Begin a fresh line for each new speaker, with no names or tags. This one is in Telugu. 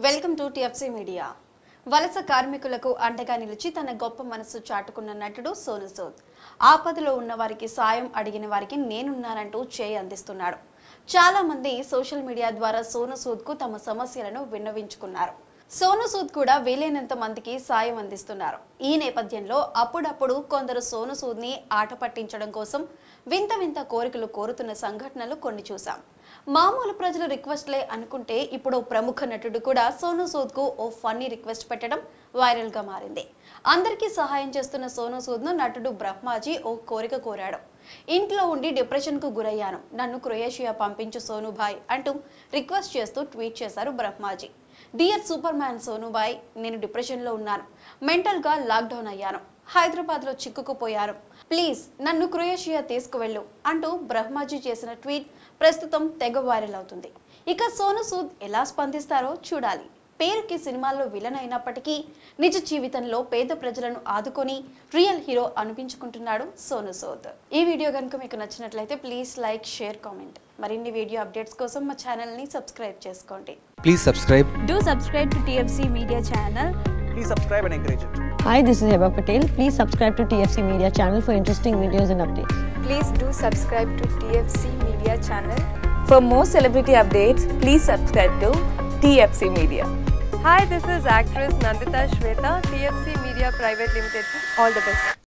వెల్కమ్ టు టిఎఫ్సి మీడియా వలస కార్మికులకు అండగా నిలిచి తన గొప్ప మనసు చాటుకున్న నటుడు సోను సూద్ ఆపదలో ఉన్న వారికి సాయం అడిగిన వారికి నేనున్నానంటూ చేయి అందిస్తున్నాడు చాలా మంది సోషల్ మీడియా ద్వారా సోను సూద్ కు తమ సమస్యలను విన్నవించుకున్నారు సోను సూద్ కూడా వీలైనంత మందికి సాయం అందిస్తున్నారు ఈ నేపథ్యంలో అప్పుడప్పుడు కొందరు సోను సూద్ ని ఆట పట్టించడం కోసం వింత వింత కోరికలు కోరుతున్న సంఘటనలు కొన్ని చూసాం మామూలు ప్రజలు రిక్వెస్ట్లే అనుకుంటే ఇప్పుడు ఓ ప్రముఖ నటుడు కూడా సోను సూద్ కు ఓ ఫన్నీ రిక్వెస్ట్ పెట్టడం వైరల్ గా మారింది అందరికీ సహాయం చేస్తున్న సోను సూద్ ను నటుడు బ్రహ్మాజీ ఓ కోరిక కోరాడు ఇంట్లో ఉండి డిప్రెషన్ కు గురయ్యాను నన్ను క్రొయేషియా పంపించు సోనుభాయ్ అంటూ రిక్వెస్ట్ చేస్తూ ట్వీట్ చేశారు Brahmaji dear Superman Sonubhai నేను డిప్రెషన్లో ఉన్నాను మెంటల్గా లాక్డౌన్ అయ్యాను హైదరాబాద్లో చిక్కుకుపోయాను ప్లీజ్ నన్ను క్రొయేషియా తీసుకువెళ్ళు అంటూ బ్రహ్మాజీ చేసిన ట్వీట్ ప్రస్తుతం తెగ వైరల్ అవుతుంది ఇక సోను సూద్ ఎలా స్పందిస్తారో చూడాలి పేరుకి సినిమాల్లో విలన్ అయినప్పటికీ నిజ జీవితంలో పేద ప్రజలను ఆదుకొని రియల్ హీరో అనిపించుకుంటున్నాడు సోను సూద్ ఈ వీడియో కనుక మీకు నచ్చినట్లయితే ప్లీజ్ లైక్ షేర్ కామెంట్ మరిన్ని వీడియో అప్డేట్స్ కోసం మా ఛానల్ని సబ్స్క్రైబ్ చేసుకోండి
Please subscribe.
Do subscribe to TFC Media channel.
please subscribe and encourage it.
Hi, this is Heba Patel. Please subscribe to TFC Media channel for interesting videos and updates.
Please do subscribe to TFC Media channel. For more celebrity updates, please subscribe to TFC Media.
Hi, this is actress Nandita Shweta, TFC Media Private Limited. All the best.